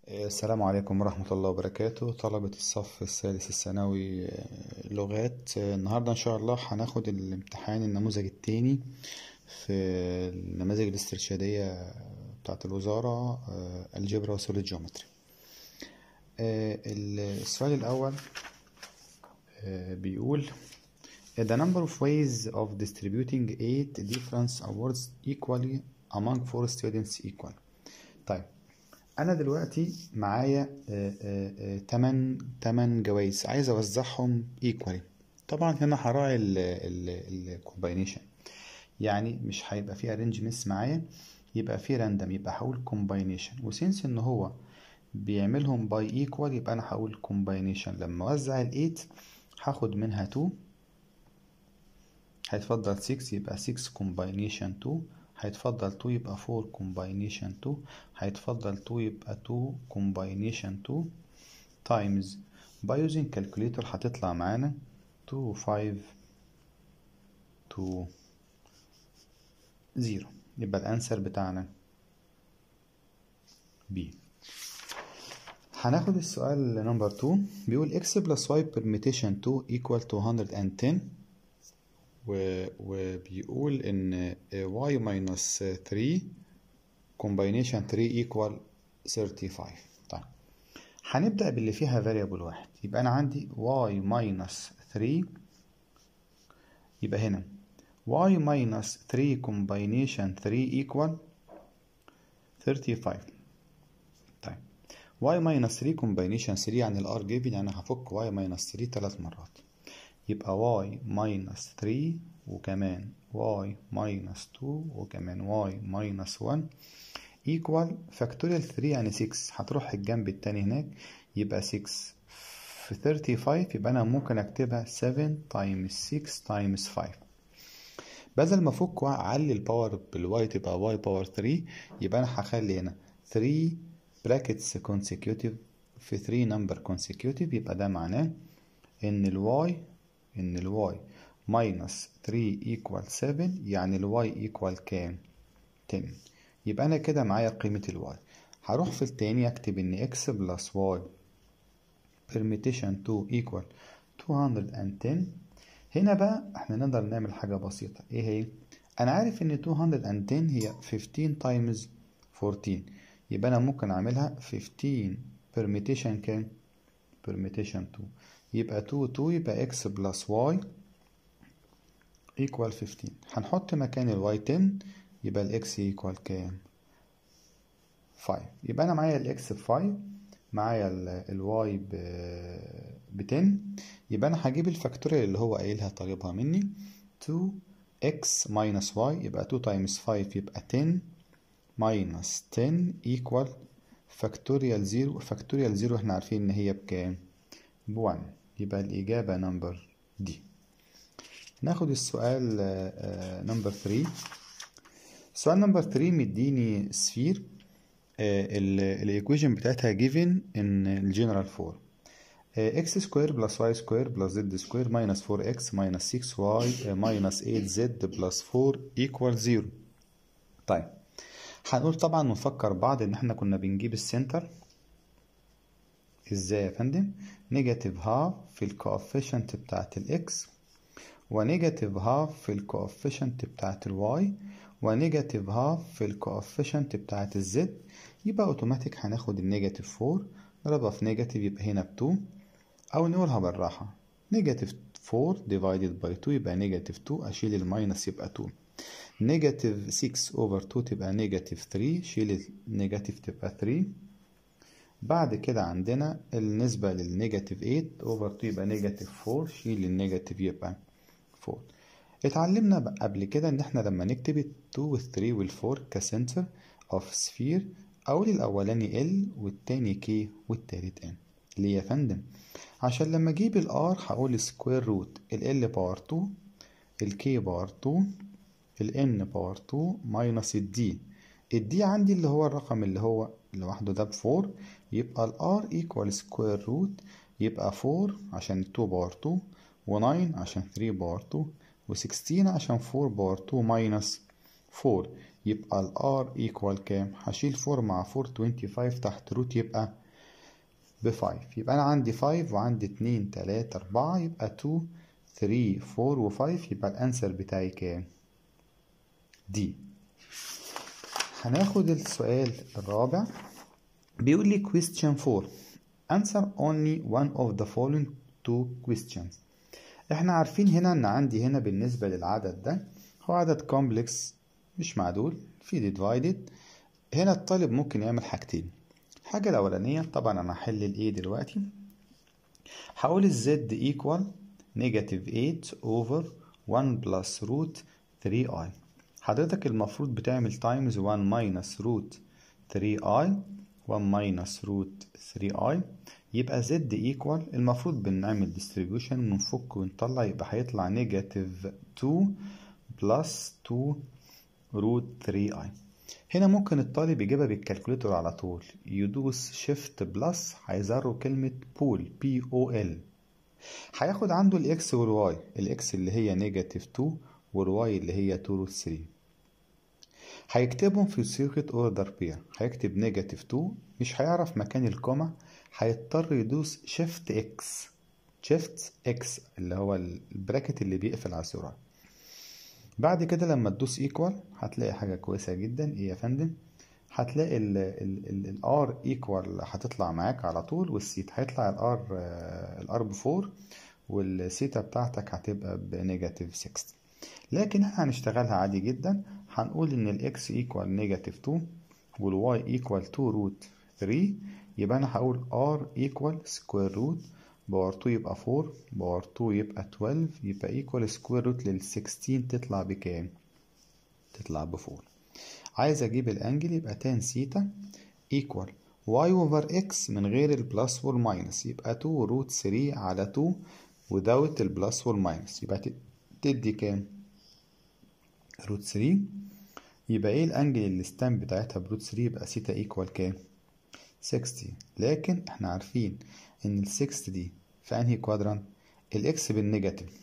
السلام عليكم ورحمة الله وبركاته طلبة الصف الثالث الثانوي آه، لغات آه، النهاردة إن شاء الله هناخد الامتحان النموذج التاني في النماذج الاسترشادية بتاعة الوزارة الجبر وسوليد جيومتري السؤال الأول آه، بيقول The number of ways of distributing eight different awards equally among four students equal طيب انا دلوقتي معايا آه، آه، آه، تمن تمن جوائز عايز اوزعهم ايكوالي طبعا هنا هراعي الكومباينيشن يعني مش هيبقى في ارينجمنتس معايا يبقى في راندم يبقى هقول كومباينيشن وسينس ان هو بيعملهم باي ايكوال يبقى انا هقول كومباينيشن لما اوزع الايت هاخد منها 2 هيتفضل 6 يبقى 6 كومباينيشن 2 هيتفضل 2 يبقى 4 كومباينيشن 2 هيتفضل 2 يبقى 2 كومباينيشن 2 تايمز باي يوزنج كالكوليتر هتطلع معانا 2 5 2 0 يبقى الانسر بتاعنا B هناخد السؤال نمبر 2 بيقول x plus y permutation 2 equal to 110 و... وبيقول ان y minus 3 combination 3 equal 35 طيب هنبدأ باللي فيها variable واحد يبقى أنا عندي y minus 3 يبقى هنا y minus 3 combination 3 equal 35 طيب y minus 3 combination 3 يعني الار جيفن يعني هفك y minus 3 ثلاث مرات يبقى y minus 3 وكمان y minus 2 وكمان y minus 1 equal factorial 3 يعني 6 هتروح الجنب التاني هناك يبقى 6 في 35 يبقى أنا ممكن أكتبها 7 times 6 times 5 بدل ما أفك وأعلي الباور بالواي تبقى y باور 3 يبقى أنا هخلي هنا 3 brackets consecutive في 3 number consecutive يبقى ده معناه إن الواي إن الواي minus 3 equal 7 يعني الواي equal كام 10 يبقى أنا كده معايا قيمة الواي هروح في التاني أكتب إن x plus y permutation 2 equal 210 هنا بقى احنا نقدر نعمل حاجة بسيطة ايه هي انا عارف ان 210 هي 15 times 14 يبقى انا ممكن اعملها 15 permutation كام permutation 2 يبقى 2 2 يبقى x plus y equal 15 هنحط مكان ال y 10 يبقى ال x equal كام 5 يبقى انا معايا ال x ب 5 معايا ال y ب ب 10 يبقى انا هجيب الفاكتوريال اللي هو قايلها طالبها مني 2x minus y يبقى 2 times 5 يبقى 10 minus 10 equal فاكتوريال 0 فاكتوريال 0 احنا عارفين ان هي بكام ب 1 يبقى الإجابة نمبر دي ناخد السؤال نمبر 3 السؤال نمبر 3 مديني سفير الايكويشن بتاعتها given in الجنرال فورم x سكوير بلس y سكوير بلس z سكوير minus 4x minus 6y minus 8z بلس 4 equal 0 طيب هنقول طبعا نفكر بعض ان احنا كنا بنجيب السنتر ازاي يا فندم نيجاتيف هاف في الكوفيشنت بتاعت الاكس ونيجاتيف هاف في الكوفيشنت بتاعت الواي ونيجاتيف هاف في الكوفيشنت بتاعت الزد يبقى اوتوماتيك هناخد النيجاتيف 4 نضربها في نيجاتيف يبقى هنا ب 2 او نقولها بالراحه نيجاتيف 4 ديفايدد باي 2 يبقى نيجاتيف 2 اشيل الماينس يبقى 2 نيجاتيف 6 اوفر 2 تبقى نيجاتيف 3 شيل النيجاتيف تبقى 3 بعد كده عندنا النسبة للنيجاتيف 8 اوفر 2 يبقى نيجاتيف 4 شيل النيجاتيف يبقى 4 اتعلمنا قبل كده ان احنا لما نكتب ال 2 وال 3 وال 4 كسنتر اوف سفير اقول الاولاني ال والتاني كي والتالت ان ليه يا فندم عشان لما اجيب الار هقول سكوير روت ال باور 2 الكي باور 2 الان باور 2 ماينس الدي الدي عندي اللي هو الرقم اللي هو لوحده ده بفور يبقى الار ايكوال سكوير روت يبقى 4 عشان 2 باور 2 و9 عشان 3 باور 2 و16 عشان 4 باور 2 ماينس 4 يبقى ال R equal كام؟ هشيل 4 مع 4 25 تحت روت يبقى ب 5 يبقى أنا عندي 5 وعندي 2 3 4 يبقى 2 3 4 و5 يبقى الأنسر بتاعي كام؟ دي هناخد السؤال الرابع بيقول لي question 4 answer only one of the following two questions احنا عارفين هنا ان عندي هنا بالنسبة للعدد ده هو عدد كومبلكس مش معدول في divided هنا الطالب ممكن يعمل حاجتين الحاجة الأولانية طبعا أنا هحل ال A دلوقتي هقول ال Z equal negative 8 over 1 plus root 3i حضرتك المفروض بتعمل times 1 minus root 3i 1 minus root 3i يبقى z equal المفروض بنعمل distribution ونفك ونطلع يبقى هيطلع negative 2 plus 2 root 3i هنا ممكن الطالب يجيبها بالكالكوليتور على طول يدوس shift بلس هيظهر كلمة بول بي او ال هياخد عنده الاكس والواي الاكس اللي هي نيجاتيف 2 والواي اللي هي 2 روت 3 هيكتبهم في صيغة اوردر بير هيكتب نيجاتيف 2 مش هيعرف مكان الكوما هيضطر يدوس شيفت اكس شيفت اكس اللي هو البراكت اللي بيقفل على الزرار بعد كده لما تدوس ايكوال هتلاقي حاجة كويسة جدا ايه يا فندم هتلاقي ال R equal هتطلع معاك على طول والسيت هيطلع ال R ال R بفور والسيتا بتاعتك هتبقى بنيجاتيف 60 لكن احنا هنشتغلها عادي جدا هنقول ان ال X equal نيجاتيف 2 وال Y equal 2 روت 3 يبقى انا هقول R equal سكوير روت باور 2 يبقى 4 باور 2 يبقى 12 يبقى equal سكوير روت لل 16 تطلع بكام؟ تطلع ب 4 عايز اجيب الانجل يبقى تان سيتا ايكوال y over x من غير البلس والماينس يبقى 2 روت 3 على 2 without البلس والماينس يبقى تدي كام روت 3 يبقى ايه الانجل اللي ستان بتاعتها بروت 3 يبقى سيتا ايكوال كام 60 لكن احنا عارفين ان ال 6 دي في انهي كوادرانت الاكس بالنيجاتيف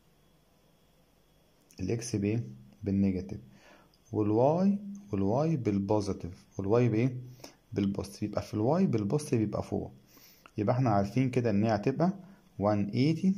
الاكس بايه بالنيجاتيف والواي والواي بالبوزيتيف والواي بايه بالبوزيتيف يبقى في الواي بالبوزيتيف يبقى فوق يبقى احنا عارفين كده ان هي هتبقى 180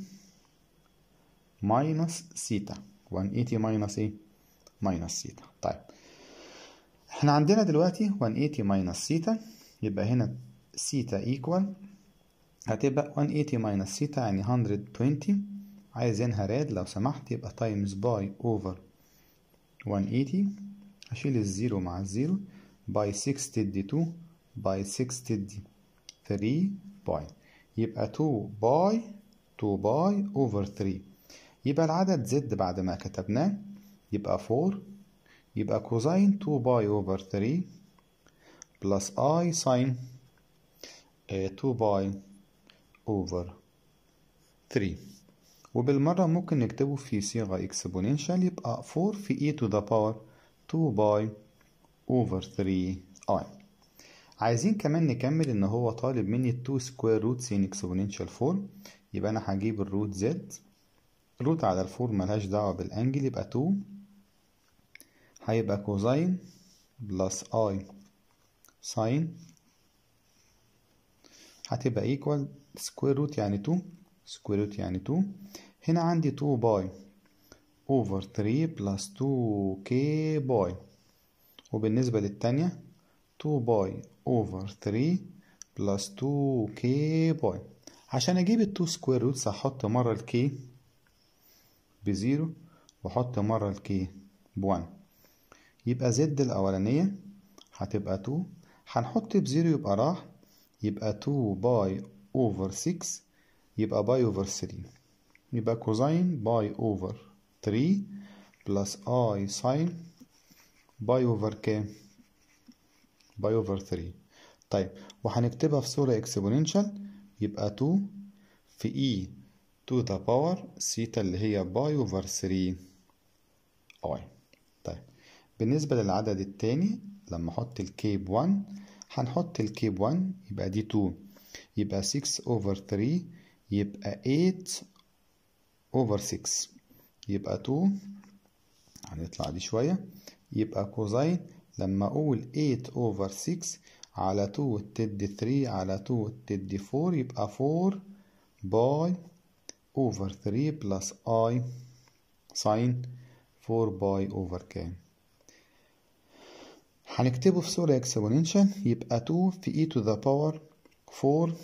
ماينس سيتا 180 ماينس ايه ماينس سيتا طيب احنا عندنا دلوقتي 180 ماينس سيتا يبقى هنا سيتا ايكوال هتبقى 180 ماينس سيتا يعني 120 عايزينها راد لو سمحت يبقى تايمز باي اوفر 180 هشيل الزيرو مع الزيرو باي 6 تدي 2 باي 6 تدي 3 باي يبقى 2 باي 2 باي اوفر 3 يبقى العدد زد بعد ما كتبناه يبقى 4 يبقى كوزين 2 باي اوفر 3 بلس اي ساين 2 باي اوفر 3 وبالمرة ممكن نكتبه في صيغة exponential يبقى 4 في e to the power 2 by over 3 i عايزين كمان نكمل ان هو طالب مني 2 square roots in exponential 4 يبقى انا هجيب الروت z روت على الفور ملهاش دعوة بالانجل يبقى 2 هيبقى كوزين بلس i ساين هتبقى equal square root يعني 2 سكوير روت يعني 2 هنا عندي 2 باي اوفر 3 بلس 2 كي باي وبالنسبة للتانية 2 باي اوفر 3 بلس 2 كي باي عشان اجيب ال 2 سكوير روتس هحط مرة الكي بزيرو واحط مرة الكي بوان يبقى زد الأولانية هتبقى 2 هنحط بزيرو يبقى راح يبقى 2 باي اوفر 6 يبقى باي اوفر 3 يبقى كوزين باي اوفر 3 بلس اي ساين باي اوفر كام باي اوفر 3 طيب وهنكتبها في صورة اكسبوننشال يبقى 2 في اي تو ذا باور سيتا اللي هي باي اوفر 3 اي طيب بالنسبة للعدد التاني لما احط الكيب 1 هنحط الكيب 1 يبقى دي 2 يبقى 6 اوفر 3 يبقى 8 over 6 يبقى 2 هنطلع دي شوية يبقى كوزين لما أقول 8 over 6 على 2 تدي 3 على 2 تدي 4 يبقى 4 باي over 3 plus i sin 4 باي over كام هنكتبه في صورة exponential يبقى 2 في e to the power 4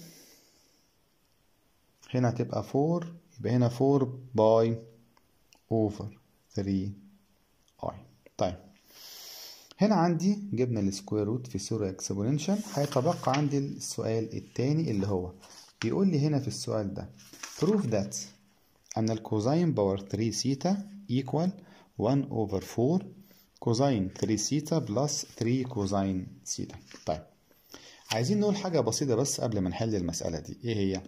هنا هتبقى 4 يبقى هنا 4 باي over 3 i طيب هنا عندي جبنا السكوير روت في صورة اكسبوننشال هيتبقى عندي السؤال التاني اللي هو بيقول لي هنا في السؤال ده prove that أن الكوزين باور 3 سيتا equal 1 over 4 كوزين 3 سيتا بلس 3 كوزين سيتا طيب عايزين نقول حاجة بسيطة بس قبل ما نحل المسألة دي ايه هي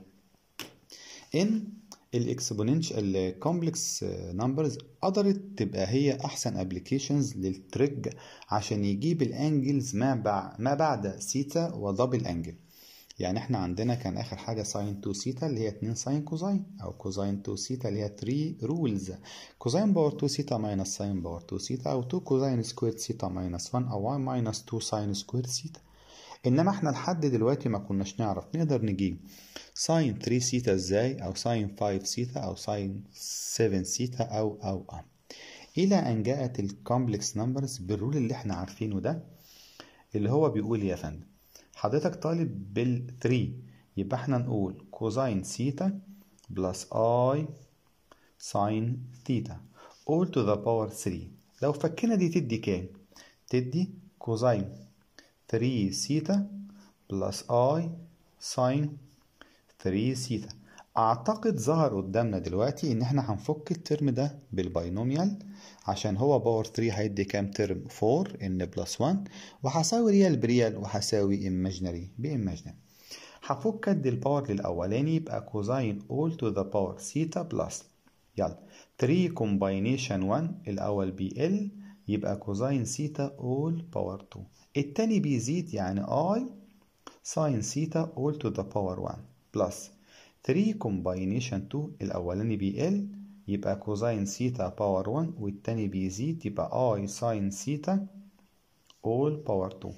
ان الاكسبوننشال الكومبلكس نمبرز قدرت تبقى هي احسن ابلكيشنز للتريج عشان يجيب الانجلز ما بعد ما بعد سيتا ودبل انجل يعني احنا عندنا كان اخر حاجه ساين 2 سيتا اللي هي 2 ساين كوزين او كوزين 2 سيتا اللي هي 3 رولز كوزين باور 2 سيتا ماينس ساين باور 2 سيتا او 2 كوزين سكوير سيتا ماينس 1 او 1 ماينس 2 ساين سكوير سيتا انما احنا لحد دلوقتي ما كناش نعرف نقدر نجيب ساين 3 سيتا ازاي او ساين 5 سيتا او ساين 7 سيتا او او او الى ان جاءت الكومبلكس نمبرز بالرول اللي احنا عارفينه ده اللي هو بيقول يا فندم حضرتك طالب بال 3 يبقى احنا نقول كوزين سيتا بلس اي ساين ثيتا all to the power 3 لو فكنا دي تدي كام تدي كوزين 3 سيتا بلس اي ساين 3 سيتا اعتقد ظهر قدامنا دلوقتي ان احنا هنفك الترم ده بالباينوميال عشان هو باور 3 هيدي كام ترم 4 ان بلس 1 وهساوي ريال بريال وهساوي ايماجينري بايماجينري هفك ادي الباور للاولاني يبقى كوزين all to the power سيتا بلس يلا 3 كومباينيشن 1 الاول بي ال يبقى كوزين سيتا all باور 2 التاني بيزيد يعني اي ساين سيتا all to the power 1 بلس 3 كومباينيشن 2 الاولاني بي ال يبقى كوزين سيتا باور 1 والتاني بيزيد يبقى اي ساين سيتا all باور 2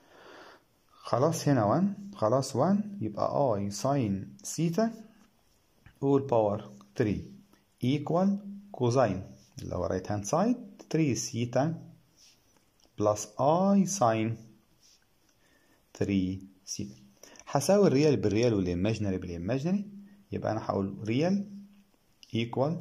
خلاص هنا 1 خلاص 1 يبقى اي ساين سيتا all باور 3 equal كوزين اللي هو رايت هاند سايد 3 سيتا بلس اي ساين 3 سيتا هساوي الريال بالريال والايماجينري بالايماجينري يبقى انا هقول ريال equal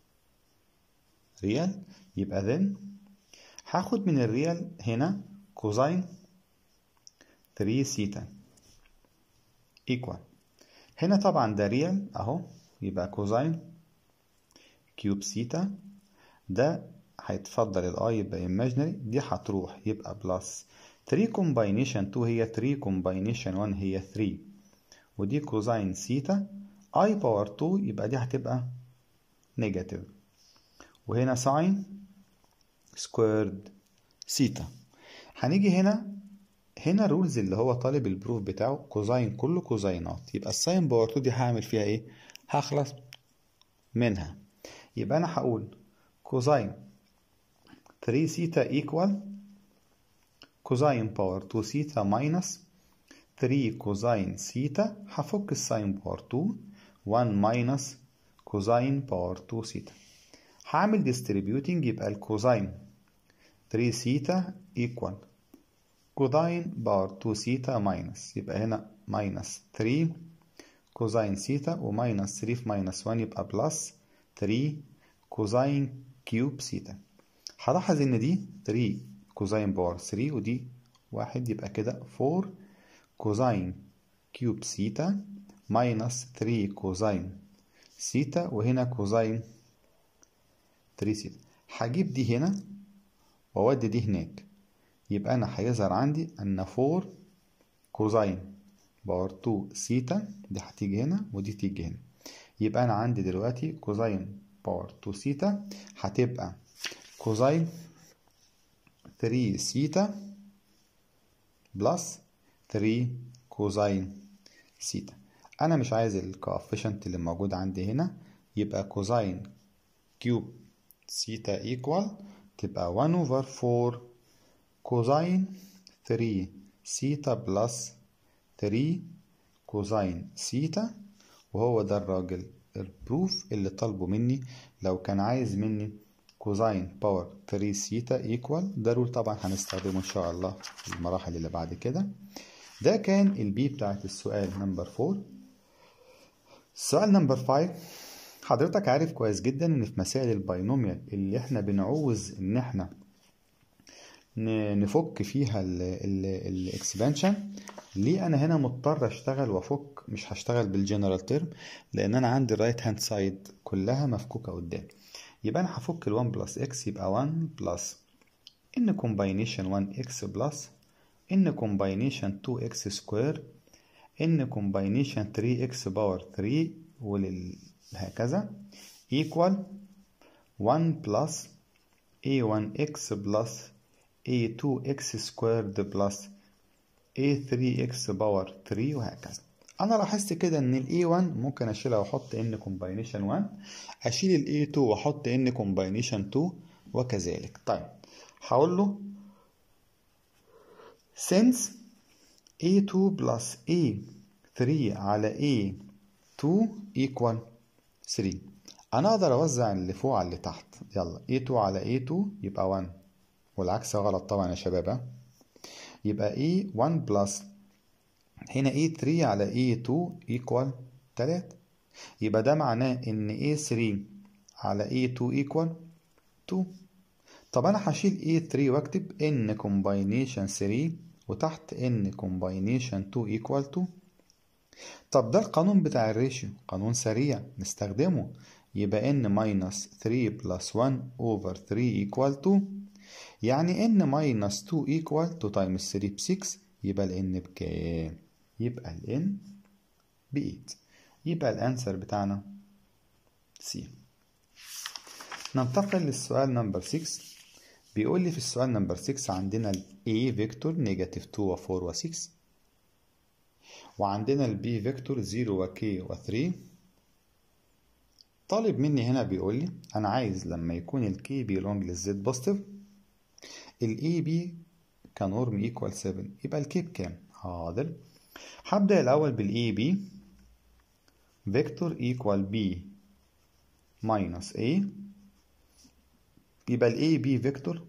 ريال يبقى then هاخد من الريال هنا كوزين 3 سيتا equal هنا طبعا ده ريال اهو يبقى كوزين كيوب سيتا ده هيتفضل الاي يبقى imaginary دي هتروح يبقى بلس 3 كومباينيشن 2 هي 3 كومباينيشن 1 هي 3 ودي كوزين سيتا اي باور 2 يبقى دي هتبقى نيجاتيف وهنا ساين سكويرد سيتا هنيجي هنا هنا رولز اللي هو طالب البروف بتاعه كوزين كله كوزينات يبقى الساين باور 2 دي هعمل فيها ايه هخلص منها يبقى انا هقول كوزين 3 سيتا ايكوال كوزين باور 2 سيتا ماينس 3 كوزين سيتا هفك الساين باور 2 1 ماينس كوزين باور 2 سيتا هعمل ديستريبيوتنج يبقى الكوزين 3 سيتا ايكوال كوزين باور 2 سيتا ماينس يبقى هنا ماينس 3 كوزين سيتا وماينس 3 في ماينس 1 يبقى بلس 3 كوزين كيوب سيتا هلاحظ ان دي 3 كوزين باور 3 ودي واحد يبقى كده 4 كوزين كيوب سيتا ماينس 3 كوزين سيتا وهنا كوزين 3 سيتا هجيب دي هنا واودي دي هناك يبقى انا هيظهر عندي ان 4 كوزين باور 2 سيتا دي هتيجي هنا ودي تيجي هنا يبقى انا عندي دلوقتي كوزين باور 2 سيتا هتبقى كوزين 3 سيتا بلس 3 كوزين سيتا انا مش عايز الكوفيشنت اللي موجود عندي هنا يبقى كوزين كيوب سيتا ايكوال تبقى 1 over 4 كوزين 3 سيتا بلس 3 كوزين سيتا وهو ده الراجل البروف اللي طالبه مني لو كان عايز مني كوزين باور 3 سيتا ايكوال ده رول طبعا هنستخدمه ان شاء الله في المراحل اللي بعد كده ده كان البي بتاعت السؤال نمبر 4 السؤال نمبر 5 حضرتك عارف كويس جدا ان في مسائل الباينوميال اللي احنا بنعوز ان احنا نفك فيها الاكسبانشن ليه انا هنا مضطر اشتغل وافك مش هشتغل بالجنرال تيرم لان انا عندي الرايت هاند سايد كلها مفكوكه قدامي يبقى انا هفك ال1 بلس اكس يبقى 1 بلس ان كومباينيشن 1 اكس بلس ان كومباينيشن 2 اكس سكوير ان كومباينيشن 3 اكس باور 3 وهكذا equal 1 بلس a1x بلس a2x سكويرد بلس a3x باور 3 وهكذا انا لاحظت كده ان ال a1 ممكن اشيلها واحط n كومباينيشن 1 اشيل ال a2 واحط n كومباينيشن 2 وكذلك طيب هقول له since a2 plus a3 على a2 equal 3 انا اقدر اوزع اللي فوق على اللي تحت يلا a2 على a2 يبقى 1 والعكس غلط طبعا يا شباب يبقى a1 بلس هنا a3 على a2 equal 3 يبقى ده معناه ان a3 على a2 equal 2 طب انا هشيل a3 واكتب n combination 3 وتحت n combination 2 equal 2 طب ده القانون بتاع الريشيو قانون سريع نستخدمه يبقى n minus 3 plus 1 over 3 equal 2 يعني n minus 2 equal 2 times 3 ب 6 يبقى ال n بكام؟ يبقى ال n ب 8 يبقى الانسر بتاعنا C ننتقل للسؤال نمبر 6 بيقول لي في السؤال نمبر 6 عندنا ال A فيكتور نيجاتيف 2 و 4 و 6 وعندنا ال B فيكتور 0 و K و 3 طالب مني هنا بيقول لي انا عايز لما يكون ال K belong للزد بوزيتيف ال AB كنورم ايكوال 7 يبقى ال K بكام؟ حاضر هبدأ الأول بال AB فيكتور ايكوال B minus A يبقى ال AB فيكتور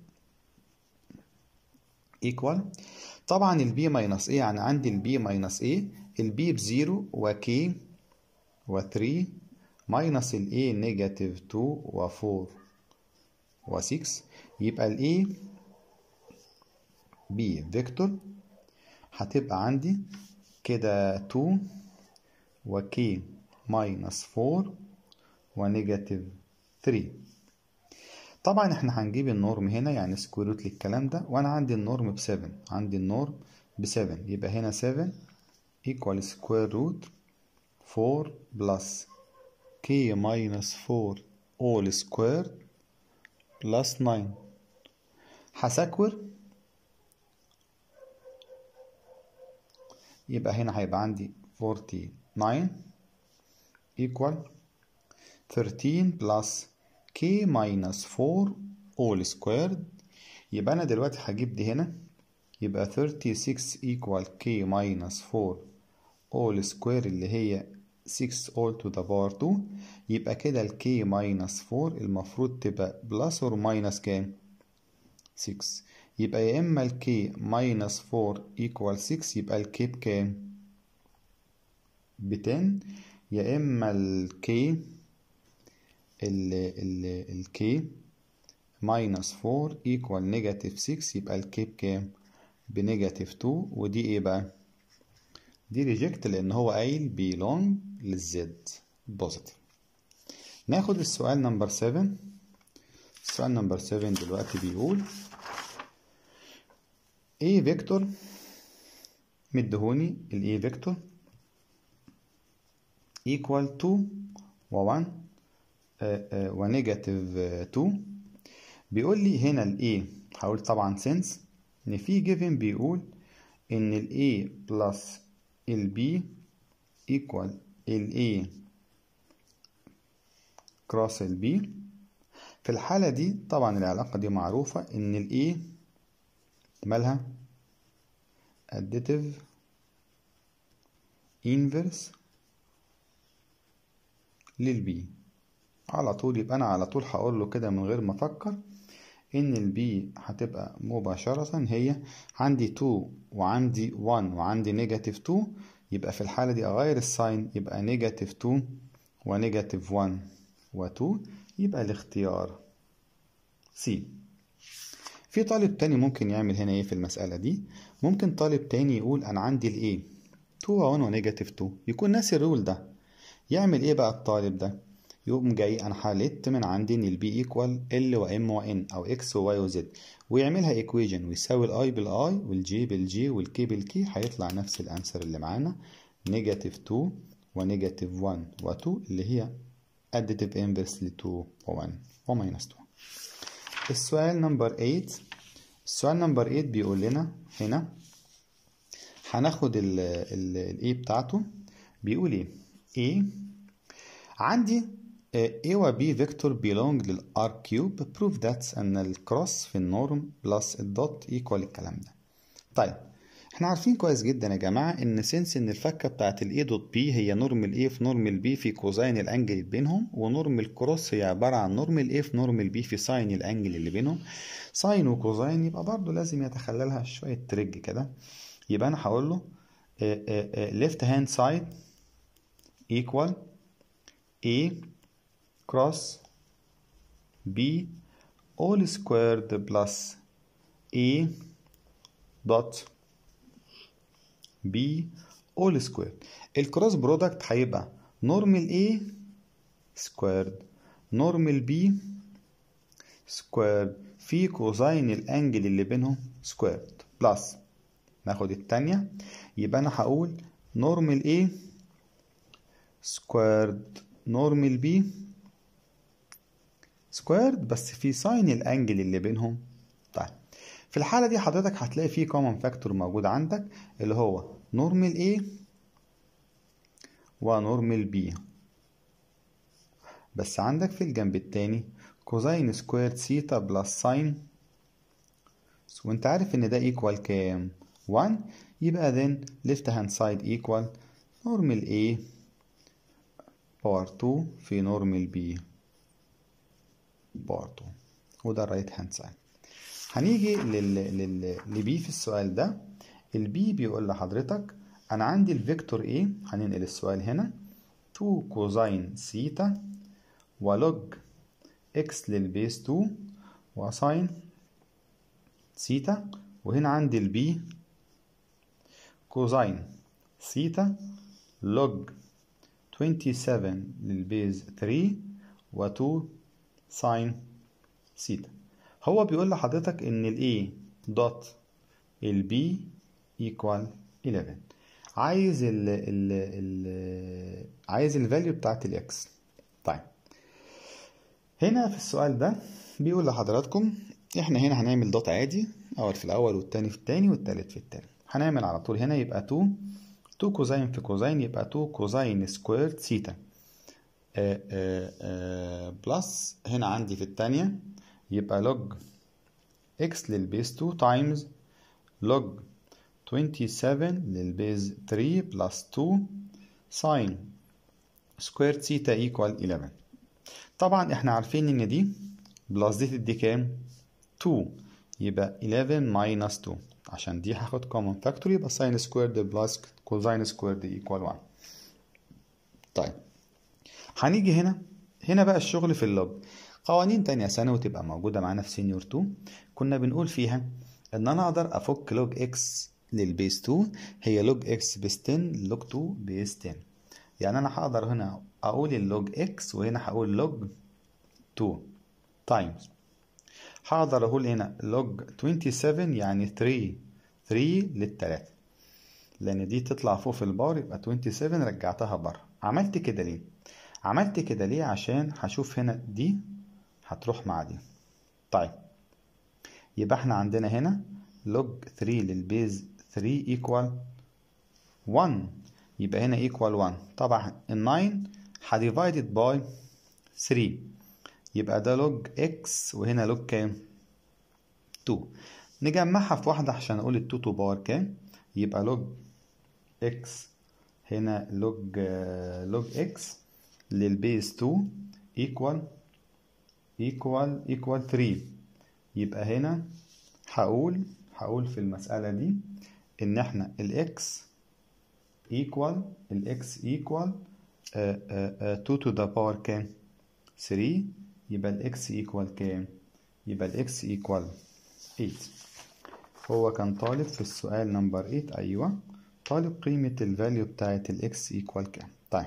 ايكوال طبعا ال B minus A يعني عندي ال B minus A ال B بزيرو و K و 3 minus ال A نيجاتيف 2 و 4 و 6 يبقى ال A B فيكتور هتبقى عندي كده 2 و K minus 4 ونيجاتيف 3 طبعا احنا هنجيب النورم هنا يعني سكوير روت للكلام ده وانا عندي النورم ب 7 عندي النورم ب 7 يبقى هنا 7 equal سكوير روت 4 بلس k minus 4 all squared بلس 9 هسكور يبقى هنا هيبقى عندي 49 equal 13 plus k minus 4 all squared يبقى أنا دلوقتي هجيب دي هنا يبقى 36 equal k minus 4 all square اللي هي 6 all to the power 2 يبقى كده ال k minus 4 المفروض تبقى plus or minus كام 6 يبقى يا إما ال k minus 4 equal 6 يبقى ال k بكام ب 10 يا إما ال k ال ال ال k minus 4 equal negative 6 يبقى ال k بكام بنيجاتيف 2 ودي ايه بقى دي ريجكت لان هو قايل belong للزد بوزيتيف ناخد السؤال نمبر 7 السؤال نمبر 7 دلوقتي بيقول A فيكتور مدهوني ال A فيكتور equal 2 و 1 ونيجاتيف 2 بيقول لي هنا ال A هقول طبعا since ان في given بيقول ان ال A plus ال B equal ال A cross ال B في الحالة دي طبعا العلاقة دي معروفة ان ال A مالها additive inverse للبي على طول يبقى انا على طول هقول له كده من غير ما افكر ان البي هتبقى مباشرة هي عندي 2 وعندي 1 وعندي نيجاتيف 2 يبقى في الحالة دي اغير الساين يبقى نيجاتيف 2 ونيجاتيف 1 و2 يبقى الاختيار سي في طالب تاني ممكن يعمل هنا ايه في المسألة دي ممكن طالب تاني يقول انا عندي الايه 2 و1 ونيجاتيف 2 يكون ناسي الرول ده يعمل ايه بقى الطالب ده يقوم جاي انا حليت من عندي ان البي ايكوال ال وام وان او اكس وواي وزد ويعملها ايكويجن ويساوي الاي بالاي والجي بالجي والكي بالكي هيطلع نفس الانسر اللي معانا نيجاتيف 2 ونيجاتيف 1 و2 اللي هي additive inverse ل 2 و1 وماينس 2 السؤال نمبر 8 السؤال نمبر 8 بيقول لنا هنا هناخد ال ال الايه بتاعته بيقول ايه A عندي A و B vector belong لل R cube prove that أن الكروس في النورم بلس الدوت equal الكلام ده طيب احنا عارفين كويس جدا يا جماعة ان سنس ان الفكة بتاعت ال A دوت B هي نورم ال A في نورم ال B في كوزين الانجل اللي بينهم ونورم الكروس هي عبارة عن نورم ال A في نورم ال B في ساين الانجل اللي بينهم ساين وكوزين يبقى برضو لازم يتخللها شوية تريج كده يبقى انا هقول له left hand side equal A cross B all squared plus A dot B all squared الكروس برودكت هيبقى نورمال A squared نورمال B squared في كوزين الانجل اللي بينهم squared بلس ناخد التانية يبقى انا هقول نورمال A سكويرد نورمال بي سكويرد بس في ساين الانجل اللي بينهم طيب في الحالة دي حضرتك هتلاقي فيه كومن فاكتور موجود عندك اللي هو نورمال A ونورمال B بس عندك في الجنب التاني كوزين سكويرد سيتا بلس ساين وانت عارف ان ده ايكوال كام 1 يبقى then left hand side equal normal A باور 2 في نورمال بي باور 2 وده الرايت هاند سايد هنيجي لل لل لبي في السؤال ده البي بيقول لحضرتك انا عندي الفيكتور A هننقل السؤال هنا 2 كوزين سيتا ولوج اكس للبيس 2 وساين سيتا وهنا عندي البي كوزين سيتا لوج 27 للبيز 3 و2 ساين سيتا هو بيقول لحضرتك ان ال A دوت ال B equal 11 عايز ال ال ال عايز الفاليو بتاعت الاكس طيب هنا في السؤال ده بيقول لحضراتكم احنا هنا هنعمل دوت عادي اول في الاول والتاني في التاني والتالت في التالت هنعمل على طول هنا يبقى 2 2 كوزين في كوزين يبقى 2 كوزين سكويرد سيتا بلس هنا عندي في التانية يبقى لوج اكس للبيز 2 تايمز لوج 27 للبيز 3 بلس 2 ساين سكويرد سيتا ايكوال 11 طبعا احنا عارفين ان دي بلس دي تدي كام 2 يبقى 11 ماينس 2 عشان دي هاخد كومن فاكتور يبقى ساين سكويرد بلس كوزين سكويرد ايكوال 1 طيب هنيجي هنا هنا بقى الشغل في اللوج قوانين تانية ثانوي تبقى موجودة معانا في سينيور 2 كنا بنقول فيها ان انا اقدر افك لوج اكس للبيس 2 هي لوج اكس بيس 10 لوج 2 بيس 10 يعني انا هقدر هنا اقول اللوج اكس وهنا هقول لوج 2 تايمز هقدر اقول هنا لوج 27 يعني 3 3 للتلاتة لان دي تطلع فوق في البار يبقى 27 رجعتها بره عملت كده ليه عملت كده ليه عشان هشوف هنا دي هتروح مع دي طيب يبقى احنا عندنا هنا لوج 3 للبيز 3 ايكوال 1 يبقى هنا ايكوال 1 طبعا ال 9 هديفايدد باي 3 يبقى ده لوج اكس وهنا لوج كام 2 نجمعها في واحدة عشان أقول ال 2 تو باور كام يبقى لوج اكس هنا لوج لوج اكس للبيز 2 ايكوال ايكوال ايكوال 3 يبقى هنا هقول هقول في المسألة دي إن إحنا الإكس ايكوال الإكس ايكوال 2 to the power كام 3 يبقى الإكس ايكوال كام يبقى الإكس ايكوال 8 هو كان طالب في السؤال نمبر 8 أيوة طالب قيمة الفاليو بتاعت الإكس ايكوال كام طيب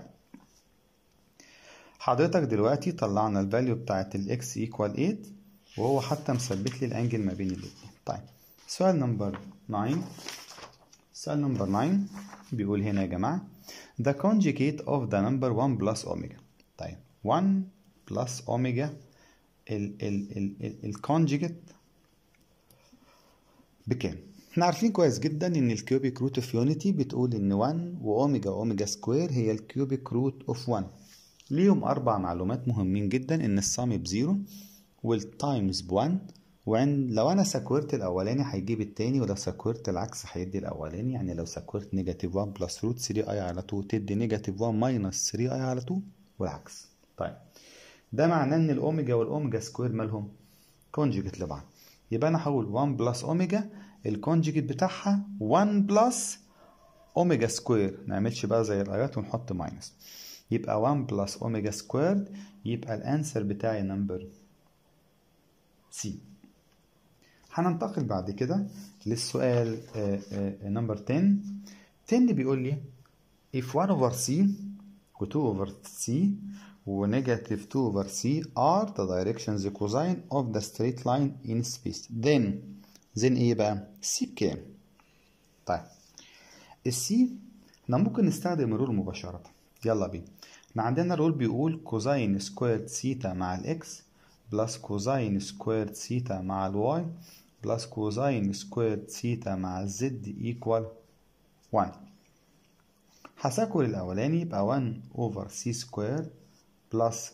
حضرتك دلوقتي طلعنا الفاليو بتاعت الإكس ايكوال 8 وهو حتى مثبت لي الانجل ما بين الاتنين طيب سؤال نمبر 9 سؤال نمبر 9 بيقول هنا يا جماعة the conjugate of the number 1 plus omega طيب 1 plus omega ال ال ال ال الكونجيجيت بكام؟ احنا عارفين كويس جدا ان الكيوبيك روت اوف يونيتي بتقول ان 1 واوميجا اوميجا سكوير هي الكيوبيك روت اوف 1 ليهم اربع معلومات مهمين جدا ان السم بزيرو والتايمز بوان وعند لو انا سكورت الاولاني هيجيب التاني ولو سكورت العكس هيدي الاولاني يعني لو سكورت نيجاتيف 1 بلس روت 3 اي على 2 تدي نيجاتيف 1 ماينس 3 اي على 2 والعكس طيب ده معناه ان الاوميجا والاوميجا سكوير مالهم كونجيجيت لبعض يبقى انا هقول 1 بلس اوميجا الكونجيجيت بتاعها 1 بلس اوميجا سكوير نعملش بقى زي الايات ونحط ماينس يبقى 1 بلس اوميجا سكويرد يبقى الانسر بتاعي نمبر سي هننتقل بعد كده للسؤال نمبر 10 10 بيقول لي if 1 over c و 2 over c و negative 2 over c are the directions the cosine of the straight line in space then then ايه بقى c بكام طيب السي احنا ممكن نستخدم الرول مباشرة يلا بينا احنا عندنا رول بيقول كوزين سكوير سيتا مع الاكس بلس كوزين سكوير سيتا مع الواي بلس كوزين سكوير سيتا مع الزد ايكوال 1 هساكل الاولاني يبقى 1 اوفر سي سكوير بلس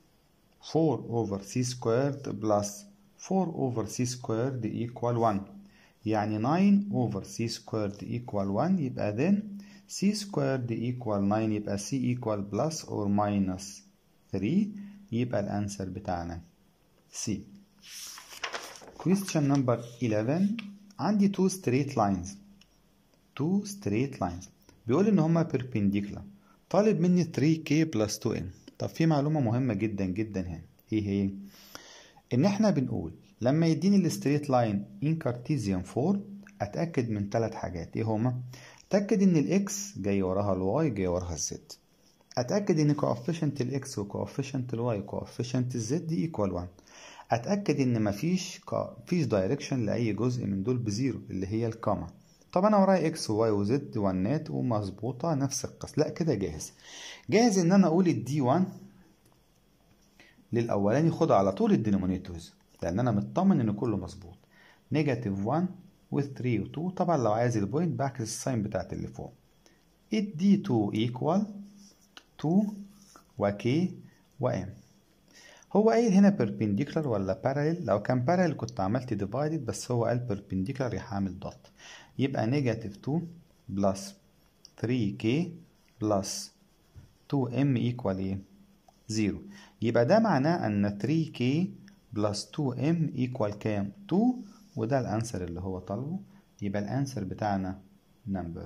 4 اوفر سي سكوير بلس 4 اوفر سي سكوير ايكوال 1 يعني 9 اوفر سي سكوير ايكوال 1 يبقى then c squared equal 9 يبقى c equal plus or minus 3 يبقى الانسر بتاعنا C question number 11 عندي two straight lines two straight lines بيقول ان هما perpendicular طالب مني 3k plus 2m طب في معلومة مهمة جدا جدا هنا ايه هي ان احنا بنقول لما يديني الستريت لاين in Cartesian form اتاكد من ثلاث حاجات ايه هما اتاكد ان الاكس جاي وراها الواي جاي وراها الزد اتاكد ان كوفيشنت الاكس وكوفيشنت الواي وكوفيشنت الزد ايكوال 1 اتاكد ان مفيش مفيش دايركشن لاي جزء من دول بزيرو اللي هي الكاما طب انا ورايا اكس وواي وزد وانات ومظبوطه نفس القص لا كده جاهز جاهز ان انا اقول الدي 1 للاولاني خدها على طول الدينومينيتورز لان انا مطمن ان كله مظبوط نيجاتيف 1 و 3 و 2 طبعا لو عايز البوينت بعكس الساين بتاعت اللي فوق الدي 2 ايكوال 2 وكي وام هو قايل هنا perpendicular ولا parallel لو كان parallel كنت عملت divided بس هو قال perpendicular يبقى هعمل دوت يبقى نيجاتيف 2 بلس 3k بلس 2m equal ايه 0 يبقى ده معناه ان 3k بلس 2m equal كام 2 وده الانسر اللي هو طالبه يبقى الانسر بتاعنا نمبر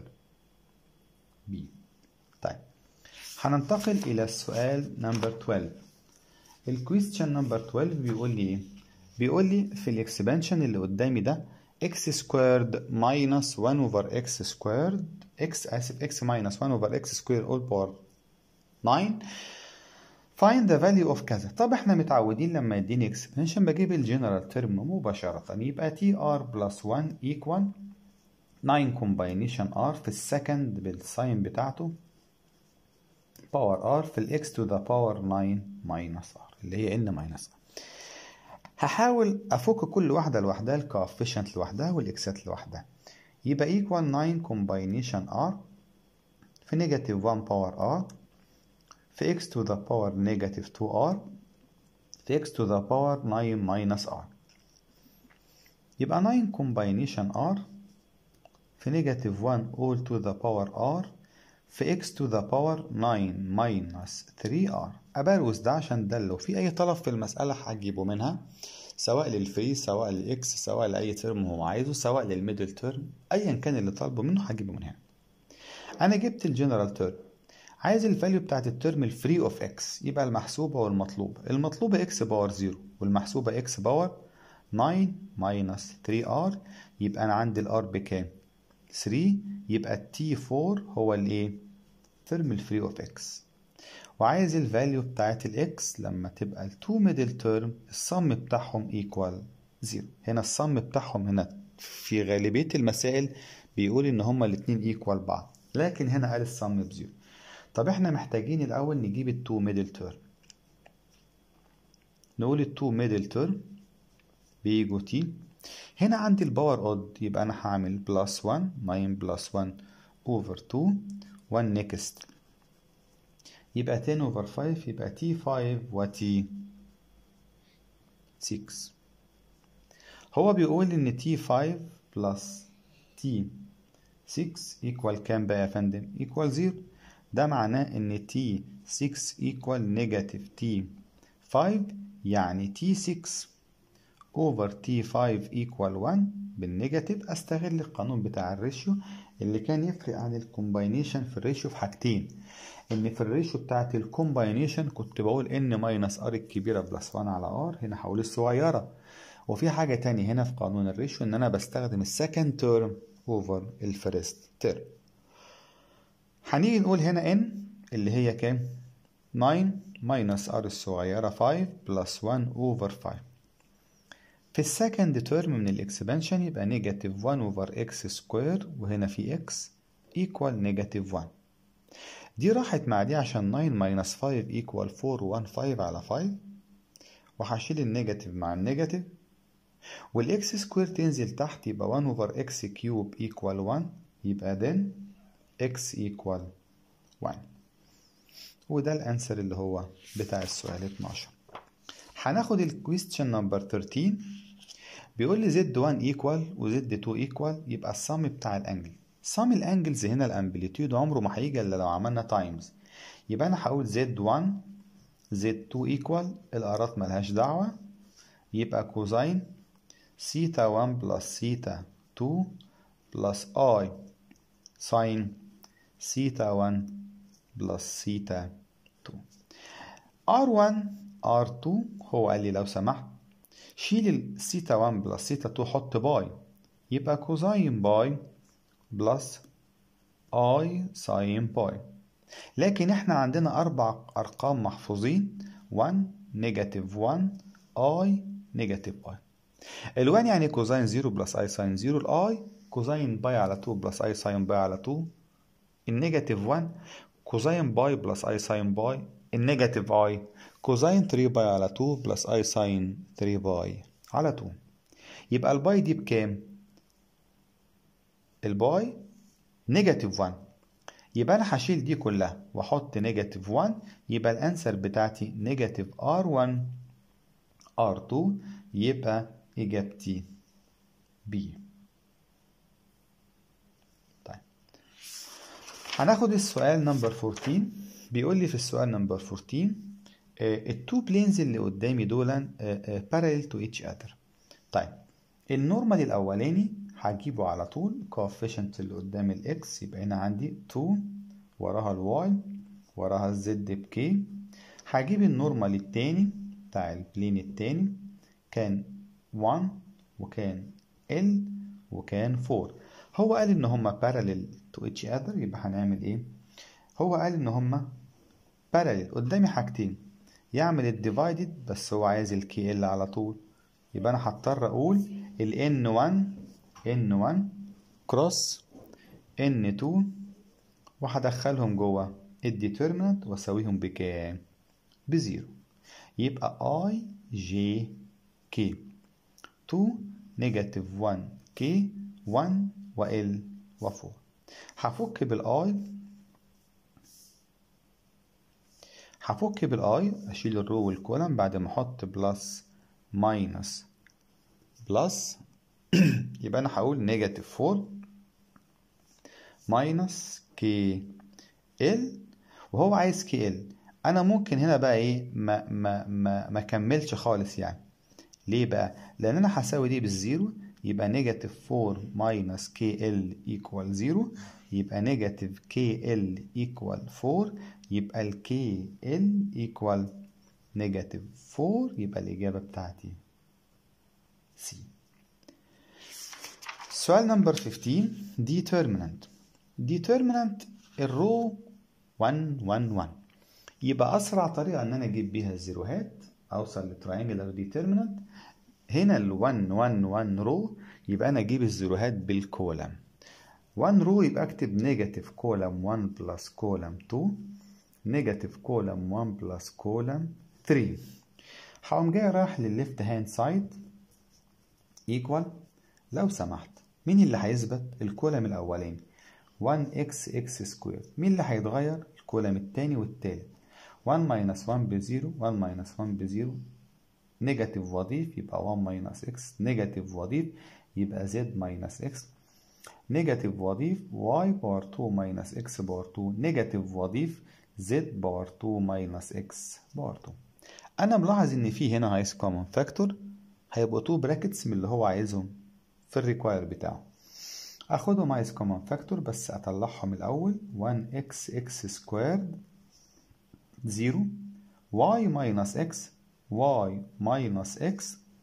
B طيب هننتقل الى السؤال نمبر 12 الكويستشن نمبر 12 بيقول لي ايه بيقول لي في الاكسبانشن اللي قدامي ده x سكويرد ماينس 1 اوفر x سكويرد x اسف x ماينس 1 اوفر x سكوير اول باور 9 find the value of كذا طب احنا متعودين لما يديني expansion بجيب الجنرال ترم مباشرة يبقى tr plus 1 equal 9 combination r في السكند بالساين بتاعته باور r في ال x to the power 9 minus r اللي هي n minus r هحاول افك كل واحدة لوحدها الكوفيشنت لوحدها والاكسات لوحدها يبقى equal 9 combination r في negative 1 power r في x to the power negative 2r في x to the power 9 minus r يبقى 9 combination r في negative 1 all to the power r في x to the power 9 minus 3r أبروز ده عشان ده لو في أي طلب في المسألة هجيبه منها سواء للفري سواء للإكس سواء لأي ترم هو عايزه سواء للميدل ترم أيا كان اللي طالبه منه هجيبه من هنا أنا جبت الجنرال ترم عايز الفاليو بتاعت الترم الفري اوف اكس يبقى المحسوبة والمطلوبة المطلوبة اكس باور 0 والمحسوبة اكس باور 9 ماينس 3r يبقى أنا عندي الار بكام 3 يبقى التي 4 هو الايه ترم الفري اوف اكس وعايز الفاليو بتاعت الاكس لما تبقى التو ميدل تيرم الصم بتاعهم ايكوال 0 هنا الصم بتاعهم هنا في غالبية المسائل بيقول ان هما الاتنين ايكوال بعض لكن هنا قال الصم بزيرو طب احنا محتاجين الاول نجيب التو ميدل تيرم نقول التو ميدل تيرم بيجوا تي هنا عندي الباور اود يبقى انا هعمل بلس 1 9 بلس 1 اوفر 2 1 نيكست يبقى 10 اوفر 5 يبقى تي 5 وتي 6 هو بيقول ان تي 5 بلس تي 6 ايكوال كام بقى يا فندم ايكوال 0 ده معناه ان تي 6 ايكوال نيجاتيف تي 5 يعني تي 6 over T5 equal 1 بالنيجاتيف استغل القانون بتاع الريشيو اللي كان يفرق عن الكومباينيشن في الريشيو في حاجتين ان في الريشيو بتاعت الكومباينيشن كنت بقول ان ماينس ار الكبيره بلس 1 على ار هنا هقول الصغيره وفي حاجه تانية هنا في قانون الريشيو ان انا بستخدم السكند تيرم اوفر الفيرست تيرم هنيجي نقول هنا ان اللي هي كام 9 ماينس ار الصغيره 5 بلس 1 اوفر 5 في السكند تيرم من الاكسبانشن يبقى نيجاتيف 1 اوفر اكس سكوير وهنا في اكس ايكوال نيجاتيف 1 دي راحت مع دي عشان 9 ماينس 5 ايكوال 4 1 5 على 5 وهشيل النيجاتيف مع النيجاتيف والاكس سكوير تنزل تحت يبقى 1 اوفر اكس كيوب ايكوال 1 يبقى then اكس ايكوال 1 وده الانسر اللي هو بتاع السؤال 12 هناخد الكويستشن نمبر 13 بيقول لي زد 1 ايكوال وزد 2 ايكوال يبقى الصم بتاع الانجل صم الانجلز هنا الامبليتيود عمره ما هيجي الا لو عملنا تايمز يبقى انا هقول زد 1 زد 2 ايكوال الارات ملهاش دعوه يبقى كوزين سيتا 1 بلس سيتا 2 بلس اي ساين سيتا 1 بلس سيتا 2 R1 R2 هو قال لي لو سمحت شيل السيتا 1 بلس سيتا 2 حط باي يبقى كوزين باي بلس اي ساين باي لكن احنا عندنا اربع ارقام محفوظين 1 نيجاتيف 1 اي نيجاتيف اي ال1 يعني كوزين 0 بلس اي ساين 0 الاي كوزين باي على 2 بلس اي ساين باي على 2 النيجاتيف 1 كوزين باي بلس اي ساين باي النيجاتيف اي كوزين 3 باي على 2 بلس اي ساين 3 باي على 2 يبقى الباي دي بكام الباي نيجاتيف 1 يبقى انا هشيل دي كلها واحط نيجاتيف 1 يبقى الانسر بتاعتي نيجاتيف R1 R2 يبقى اجابتي B طيب هناخد السؤال نمبر 14 بيقول لي في السؤال نمبر 14 التو بلينز اللي قدامي دول parallel to each other طيب النورمال الاولاني هجيبه على طول coefficient اللي قدام الاكس يبقى هنا عندي 2 وراها الواي وراها الزد بكي هجيب النورمال التاني بتاع البلين التاني كان 1 وكان ال وكان 4 هو قال ان هما parallel to each other يبقى هنعمل ايه هو قال ان هما parallel قدامي حاجتين يعمل الديفايدد بس هو عايز الكي ال على طول يبقى انا هضطر اقول ال n1 n1 كروس n2 وهدخلهم جوه الديترمنت واساويهم بكام بزيرو يبقى i j k 2 نيجاتيف 1 k 1 و l و 4 هفك بالاي هفك بالاي اشيل الرو والكولم بعد ما احط بلس ماينس بلس يبقى انا هقول نيجاتيف 4 ماينس كي ال وهو عايز كي ال انا ممكن هنا بقى ايه ما ما ما ما كملش خالص يعني ليه بقى لان انا هساوي دي بالزيرو يبقى نيجاتيف 4 ماينس كي ال ايكوال 0 يبقى نيجاتيف كي ال ايكوال 4 يبقى الكي ال ايكوال نيجاتيف 4 يبقى الإجابة بتاعتي سي سؤال نمبر 15 determinant determinant الرو 1 1 1 يبقى أسرع طريقة إن أنا أجيب بيها الزيروهات أوصل لتراينجلر determinant هنا ال 1 1 1 رو يبقى أنا أجيب الزيروهات بالكولم 1 رو يبقى أكتب نيجاتيف كولم 1 بلس كولم 2 نيجاتيف كولم 1 بلس كولم 3 هقوم جاي رايح للليفت هاند سايد ايكوال لو سمحت مين اللي هيثبت الكولم الاولاني 1x x سكوير مين اللي هيتغير الكولم التاني والتالت 1 ماينس 1 بزيرو 1 ماينس 1 بزيرو نيجاتيف وضيف يبقى 1 ماينس x نيجاتيف وضيف يبقى z ماينس x نيجاتيف وضيف y باور 2 ماينس x باور 2 نيجاتيف وضيف z باور 2 ماينس x باور 2 انا ملاحظ ان في هنا هايس كومن فاكتور هيبقوا 2 براكتس من اللي هو عايزهم في الريكواير بتاعه اخدهم هايس كومن فاكتور بس اطلعهم الاول 1x x سكويرد 0 y ماينس x y ماينس x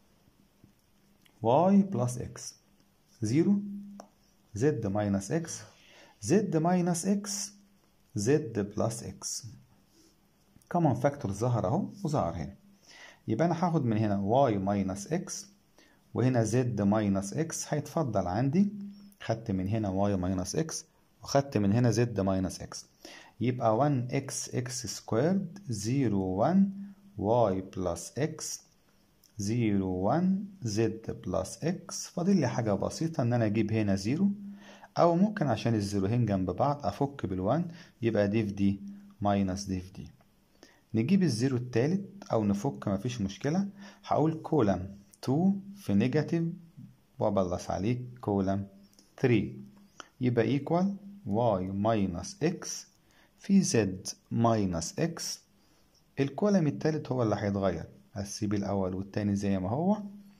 y بلس x 0 z ماينس x z ماينس x z بلس x كومن فاكتور ظهر اهو وظهر هنا يبقى انا هاخد من هنا y ماينس x وهنا z ماينس x هيتفضل عندي خدت من هنا y ماينس x وخدت من هنا z ماينس x يبقى 1x x سكويرد 0 1 y بلس x 0 1 z بلس x فاضل لي حاجة بسيطة ان انا اجيب هنا 0 او ممكن عشان الزيروهين جنب بعض افك بالوان يبقى دي في دي ماينس دي في دي نجيب الزيرو التالت او نفك مفيش مشكلة هقول كولم 2 في نيجاتيف وابلص عليه كولم 3 يبقى ايكوال y ماينس x في z ماينس x الكولم التالت هو اللي هيتغير هسيب الاول والتاني زي ما هو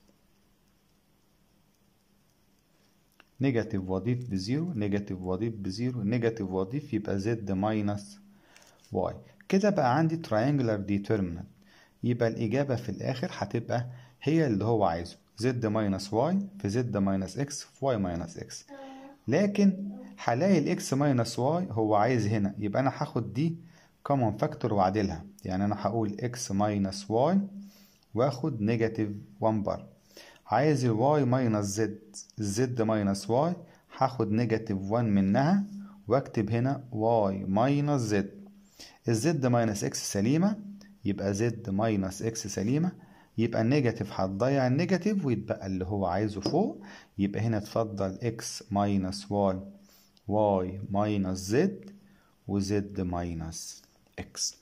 نيجاتيف وضيف بزيرو نيجاتيف وضيف بزيرو نيجاتيف وضيف يبقى z ماينس y كده بقى عندي triangular determinant يبقى الإجابة في الآخر هتبقى هي اللي هو عايزه z minus y في z minus x في y minus x لكن هلاقي ال x minus y هو عايز هنا يبقى أنا هاخد دي common factor وأعدلها يعني أنا هقول x minus y وآخد نيجاتيف 1 بار عايز ال y minus z z minus y هاخد نيجاتيف 1 منها واكتب هنا y minus z الزد ماينس اكس سليمة يبقى زد ماينس اكس سليمة يبقى النيجاتيف هتضيع النيجاتيف ويتبقى اللي هو عايزه فوق يبقى هنا اتفضل اكس ماينس واي واي ماينس زد وزد ماينس اكس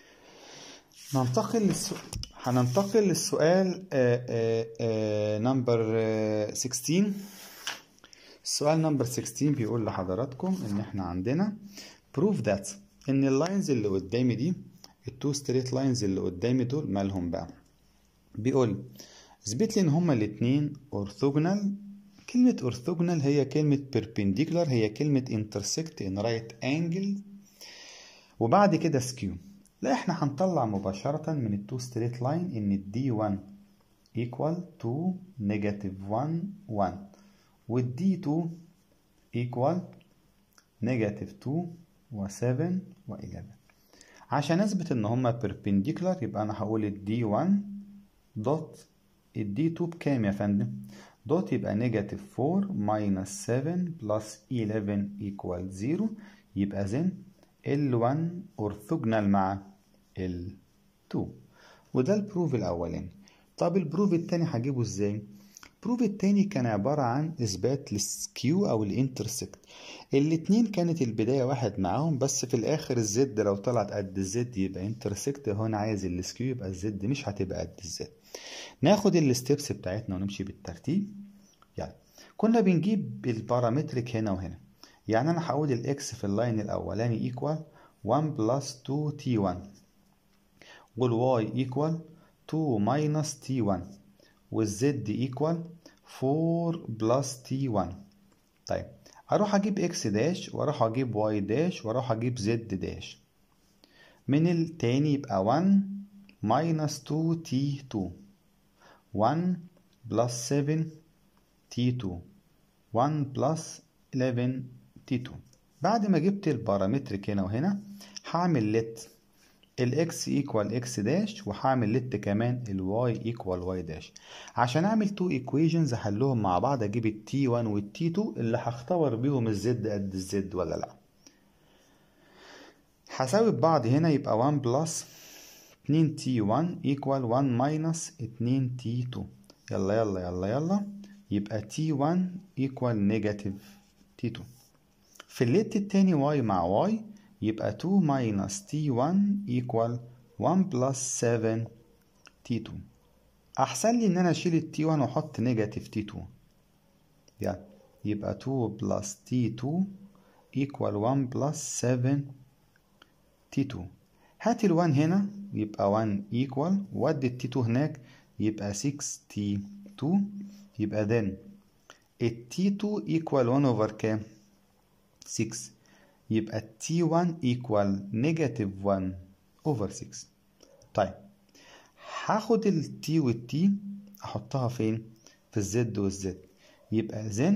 ننتقل للسؤال هننتقل للسؤال نمبر 16 السؤال نمبر 16 بيقول لحضراتكم ان احنا عندنا prove that ان اللاينز اللي قدامي دي التو ستريت لاينز اللي قدامي دول مالهم بقى بيقول اثبت لي ان هما الاتنين اورثوجونال كلمة اورثوجونال هي كلمة perpendicular هي كلمة intersect in right angle وبعد كده سكيو لا احنا هنطلع مباشرة من التو ستريت لاين ان الدي 1 equal to negative 1 1 والدي 2 equal negative 2 و7 و11 عشان اثبت ان هما perpendicular يبقى انا هقول الدي 1 دوت الدي 2 بكام يا فندم دوت يبقى نيجاتيف 4 ماينس 7 بلس 11 equal 0 يبقى زين ال1 اورثوجونال مع ال2 وده البروف الاولاني طب البروف التاني هجيبه ازاي البروف التاني كان عبارة عن إثبات السكيو أو الانترسكت الاتنين كانت البداية واحد معاهم بس في الآخر الزد لو طلعت قد الزد يبقى انترسكت هنا عايز السكيو يبقى الزد مش هتبقى قد الزد ناخد الستبس بتاعتنا ونمشي بالترتيب يعني كنا بنجيب البارامترك هنا وهنا يعني انا هقول الاكس في اللاين الاولاني ايكوال 1 بلس 2 تي 1 والواي ايكوال 2 ماينس تي 1 والزد ايكوال 4 بلس تي 1 طيب اروح اجيب اكس داش واروح اجيب واي داش واروح اجيب زد داش من التاني يبقى 1 ماينس 2 تي 2 1 بلس 7 تي 2 1 بلس 11 تي 2 بعد ما جبت البارامترك هنا وهنا هعمل لت الاكس ايكوال اكس داش وهعمل لت كمان الواي ايكوال واي داش عشان اعمل تو ايكويشنز احلهم مع بعض اجيب التي 1 والتي 2 اللي هختبر بيهم الزد قد الزد ولا لا هساوي ببعض هنا يبقى 1 بلس 2 تي 1 ايكوال 1 ماينس 2 تي 2 يلا يلا يلا يلا يبقى تي 1 ايكوال نيجاتيف تي 2 في الليت التاني واي مع واي يبقى 2 ماينس تي 1 ايكوال 1 بلس 7 تي 2 احسن لي ان انا اشيل التي 1 واحط نيجاتيف تي 2 يعني يبقى 2 بلس تي 2 ايكوال 1 بلس 7 تي 2 هات ال 1 هنا يبقى 1 ايكوال ودي التي 2 هناك يبقى 6 تي 2 يبقى then التي 2 ايكوال 1 اوفر كام 6 يبقى التي 1 ايكوال نيجاتيف 1 اوفر 6 طيب هاخد التي والتي احطها فين في الزد والزد يبقى then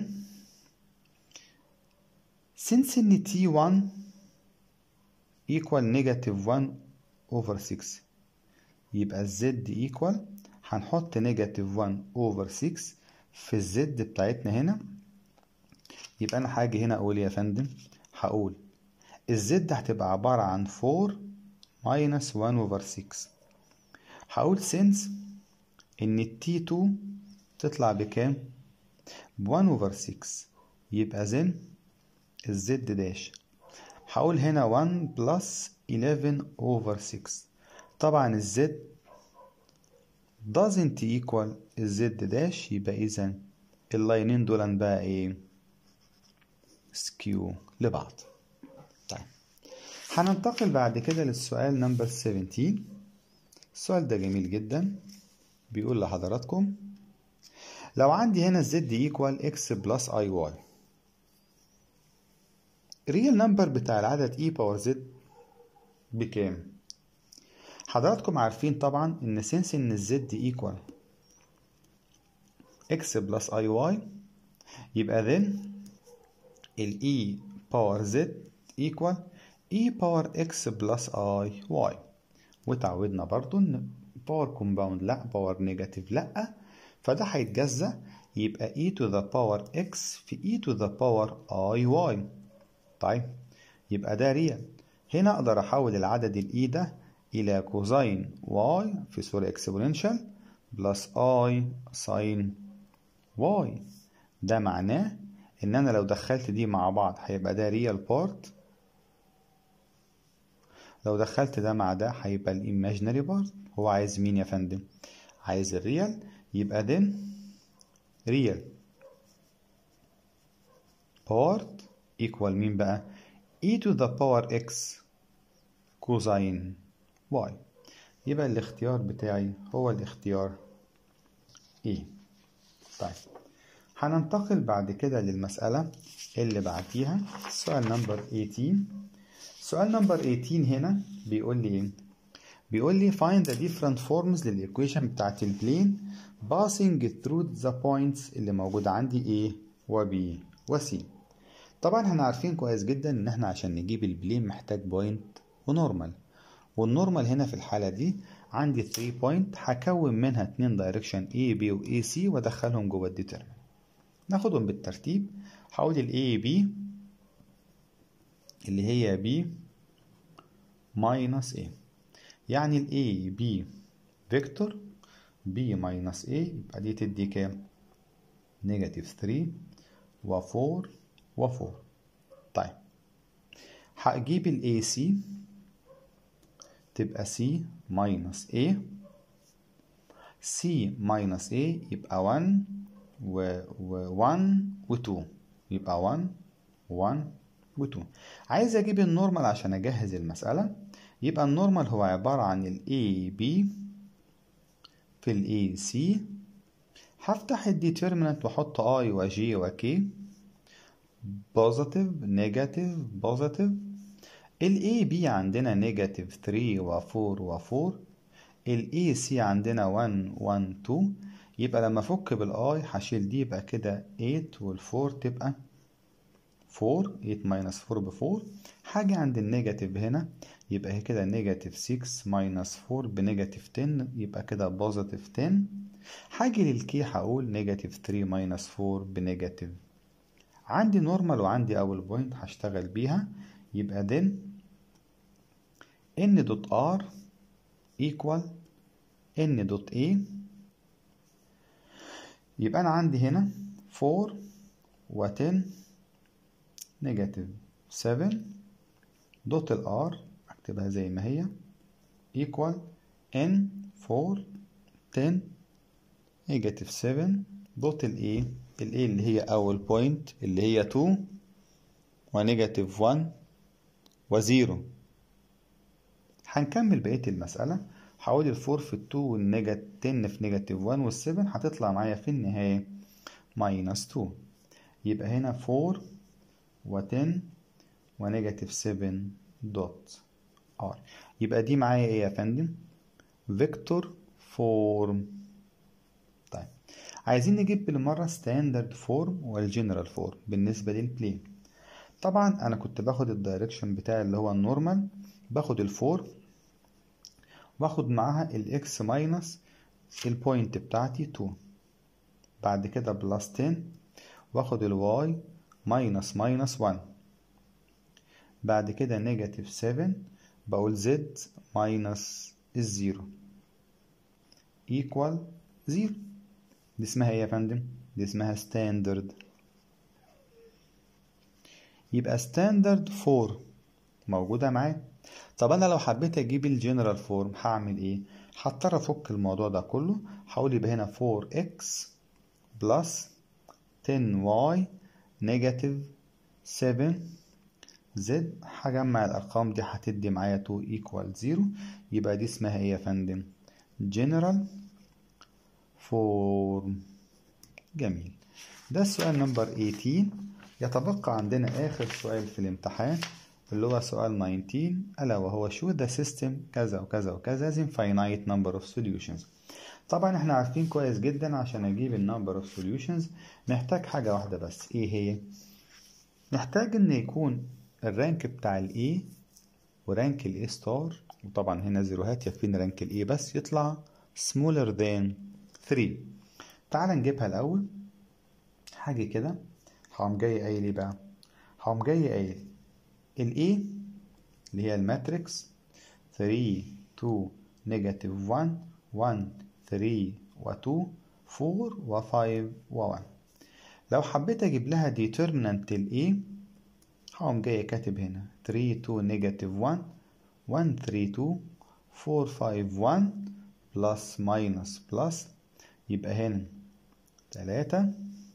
since ان تي 1 equal negative 1 over 6 يبقى الزد equal هنحط negative 1 over 6 في الزد بتاعتنا هنا يبقى انا هاجي هنا اقول يا فندم هقول الزد هتبقى عبارة عن 4 minus 1 over 6 هقول since ان التي 2 تطلع بكام ب 1 over 6 يبقى then الزد داش هقول هنا 1 بلس 11 over 6 طبعا الزد doesn't equal الزد داش يبقى اذا اللاينين دول بقى ايه سكيو لبعض طيب هننتقل بعد كده للسؤال نمبر 17 السؤال ده جميل جدا بيقول لحضراتكم لو عندي هنا الزد ايكوال اكس بلس اي واي الريال نمبر بتاع العدد اي باور زد بكام حضراتكم عارفين طبعا ان سنس ان الزد ايكوال اكس بلس اي واي يبقى then الاي باور زد ايكوال اي باور اكس بلس اي واي وتعودنا برضو ان باور كومباوند لا باور نيجاتيف لا فده هيتجزأ يبقى e to the power x في e to the power i y طيب يبقى ده ريال هنا اقدر احول العدد الاي ده الى كوزين y في صورة اكسبوننشال بلس i ساين y ده معناه ان انا لو دخلت دي مع بعض هيبقى ده ريال بارت لو دخلت ده مع ده هيبقى الايماجينري بارت هو عايز مين يا فندم عايز الريال يبقى then real part equal مين بقى e to the power x كوزين y يبقى الاختيار بتاعي هو الاختيار E طيب هننتقل بعد كده للمسألة اللي بعديها سؤال نمبر 18 سؤال نمبر 18 هنا بيقول لي ايه بيقول لي find the different forms للإيكويشن بتاعت البلين passing through the points اللي موجودة عندي A و B و C طبعا احنا عارفين كويس جدا ان احنا عشان نجيب البلين محتاج بوينت ونورمال والنورمال هنا في الحالة دي عندي 3 بوينت هكون منها 2 دايركشن A B و A C وادخلهم جوه الديترمن ناخدهم بالترتيب هقول ال A B اللي هي B minus A يعني ال A B فيكتور B minus A يبقى دي تدي كام؟ نيجاتيف 3 و 4 و 4 طيب هجيب ال AC تبقى C minus A C minus A يبقى 1 و, و 1 و 2 يبقى 1 1 و 2 عايز اجيب النورمال عشان اجهز المسألة يبقى النورمال هو عبارة عن ال AB في ال AC هفتح الديترمينانت واحط I و J و K بوزيتيف نيجاتيف بوزيتيف ال AB عندنا نيجاتيف 3 و 4 و 4 ال AC عندنا 1 1 2 يبقى لما افك بالاي هشيل دي يبقى كده 8 والفور تبقى 4 8 ماينس 4 ب 4 حاجة عند النيجاتيف هنا يبقى هي كده نيجاتيف 6 ماينس 4 بنيجاتيف 10 يبقى كده بوزيتيف 10 هاجي للكي هقول نيجاتيف 3 ماينس 4 بنيجاتيف عندي نورمال وعندي اول بوينت هشتغل بيها يبقى then n دوت r equal n دوت a يبقى انا عندي هنا 4 و 10 نيجاتيف 7 دوت الار اكتبها زي ما هي equal n 4 10 نيجاتيف 7 دوت الايه الايه اللي هي اول بوينت اللي هي 2 ونيجاتيف 1 و0 هنكمل بقية المسألة هقول الفور في التو والنيجاتيف 10 في نيجاتيف 1 والسفن هتطلع معايا في النهاية ماينس 2 يبقى هنا 4 و10 ونيجاتيف 7 دوت ار يبقى دي معايا ايه يا فندم فيكتور فورم طيب عايزين نجيب بالمرة ستاندرد فورم والجنرال فورم بالنسبة للبلين طبعا انا كنت باخد الدايركشن بتاعي اللي هو النورمال باخد الفور واخد معاها الاكس ماينس البوينت بتاعتي 2 بعد كده بلس 10 واخد الواي ماينس ماينس 1 بعد كده نيجاتيف 7 بقول زد ماينس الزيرو equal زيرو دي اسمها ايه يا فندم دي اسمها ستاندرد يبقى ستاندرد 4 موجودة معايا طب انا لو حبيت اجيب الجنرال فورم هعمل ايه هضطر افك الموضوع ده كله هقول يبقى هنا 4x بلس 10y نيجاتيف 7 زد هجمع الارقام دي هتدي معايا 2 equal 0 يبقى دي اسمها ايه يا فندم جنرال فورم جميل ده السؤال نمبر 18 يتبقى عندنا اخر سؤال في الامتحان اللي هو سؤال 19 ألا وهو شو the system كذا وكذا وكذا is infinite number of solutions طبعا احنا عارفين كويس جدا عشان اجيب النمبر of solutions محتاج حاجة واحدة بس ايه هي محتاج ان يكون الرانك بتاع الاي ورانك الاي ستار وطبعا هنا زيروهات يكفينا رانك الاي بس يطلع smaller than 3 تعال نجيبها الاول حاجة كده هقوم جاي قايل ايه بقى هقوم جاي قايل ال A اللي هي الماتريكس 3 2 نيجاتيف 1 1 3 و 2 4 و 5 و 1 لو حبيت اجيب لها ديترمينانت ال A هقوم جاي كاتب هنا 3 2 نيجاتيف 1 1 3 2 4 5 1 بلس ماينس بلس يبقى هنا 3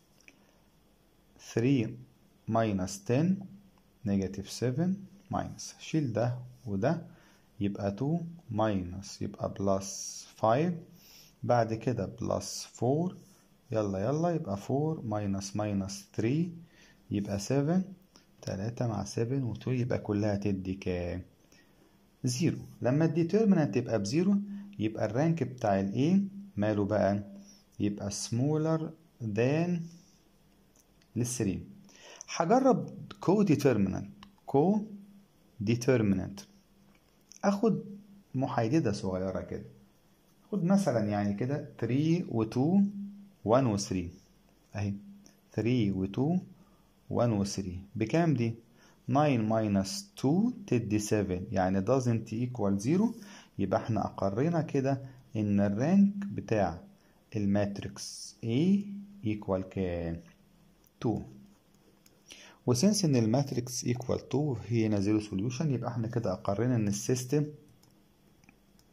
3 ماينس 10 نيجاتيف 7 ماينس شيل ده وده يبقى 2 ماينس يبقى بلس 5 بعد كده بلس 4 يلا يلا يبقى 4 ماينس ماينس 3 يبقى 7 3 مع 7 و 2 يبقى كلها تدي كام زيرو لما الديترمينانت تبقى بزيرو يبقى الرانك بتاع ال A ماله بقى يبقى smaller than لل 3 هجرب كو ديترمينانت كو ديترمينانت اخد محايدة صغيرة كده خد مثلا يعني كده 3 و 2 1 و 3 اهي 3 و 2 1 و 3 بكام دي 9 minus 2 تدي 7 يعني doesn't equal 0 يبقى احنا اقرينا كده ان الرانك بتاع الماتريكس A equal كام 2 وسنس ان الماتريكس equal 2 هي هنا زيرو سوليوشن يبقى احنا كده اقرينا ان السيستم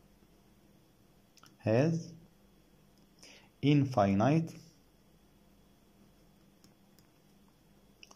has infinite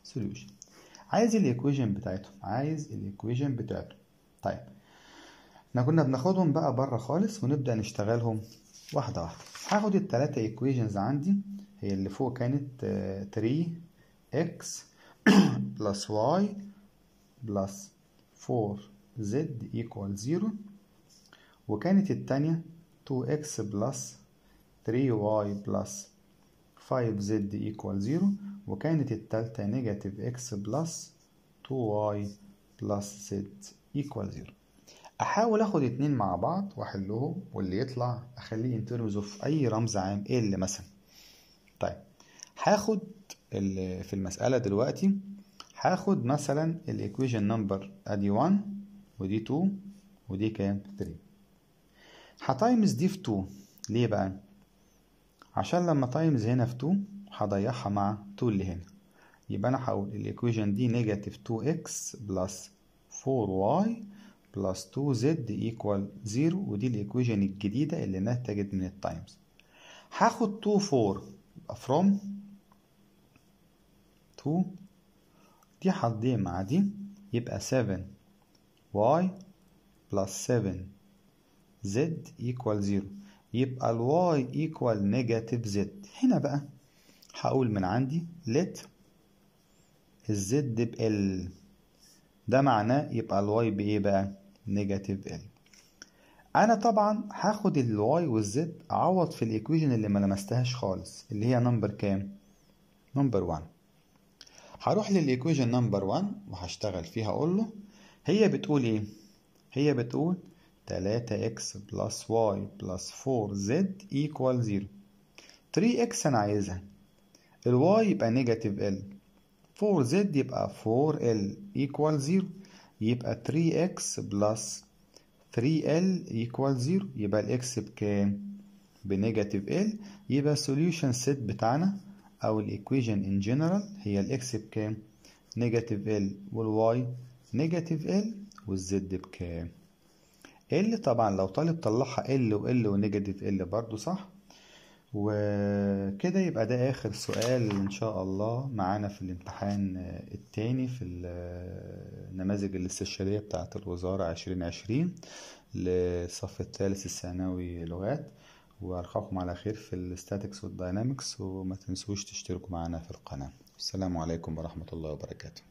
solution عايز الايكويشن بتاعتهم عايز الايكويشن بتاعتهم طيب احنا كنا بناخدهم بقى بره خالص ونبدأ نشتغلهم واحدة واحدة هاخد التلاتة equations عندي هي اللي فوق كانت 3 x plus y plus 4 z equal 0 وكانت التانية 2x plus 3y plus 5z equal 0 وكانت التالتة negative x plus 2y plus z equal 0 احاول اخد اتنين مع بعض واحلهم واللي يطلع اخليه in terms of اي رمز عام ال مثلا طيب هاخد في المسألة دلوقتي هاخد مثلا الايكويشن نمبر ادي 1 ودي 2 ودي كام 3 هتايمز دي في 2 ليه بقى عشان لما تايمز هنا في 2 هضيعها مع 2 اللي هنا يبقى انا هقول الايكويشن دي نيجاتيف 2x بلس 4y بلس 2z equal 0 ودي الايكويشن الجديدة اللي نتجت من التايمز هاخد 2 4 يبقى from 2 دي هتضيع مع دي يبقى 7 y plus 7 z equal 0 يبقى ال y equal negative z هنا بقى هقول من عندي let الz ب L ده معناه يبقى ال y بإيه بقى negative L أنا طبعا هاخد ال y وال z أعوض في الإيكويشن اللي ما لمستهاش خالص اللي هي نمبر كام نمبر 1 هروح للإيكويشن نمبر 1 وهشتغل فيها أقول له هي بتقول إيه هي بتقول 3x بلس y بلس 4z equal 0 3x أنا عايزها ال y يبقى نيجاتيف L 4z يبقى 4L equal 0 يبقى 3x بلس 3L equal 0 يبقى الإكس بكام؟ بنيجاتيف L يبقى solution set بتاعنا أو الإيكويشن in general هي الإكس بكام؟ نيجاتيف L والواي نيجاتيف L والزد بكام؟ L طبعا لو طالب طلعها L و L ونيجاتيف L برضو صح؟ وكده يبقى ده آخر سؤال إن شاء الله معانا في الامتحان التاني في النماذج الاستشارية بتاعة الوزارة عشرين عشرين للصف الثالث الثانوي لغات وألقاكم على خير في الستاتكس والداينامكس وما تنسوش تشتركوا معنا في القناة السلام عليكم ورحمة الله وبركاته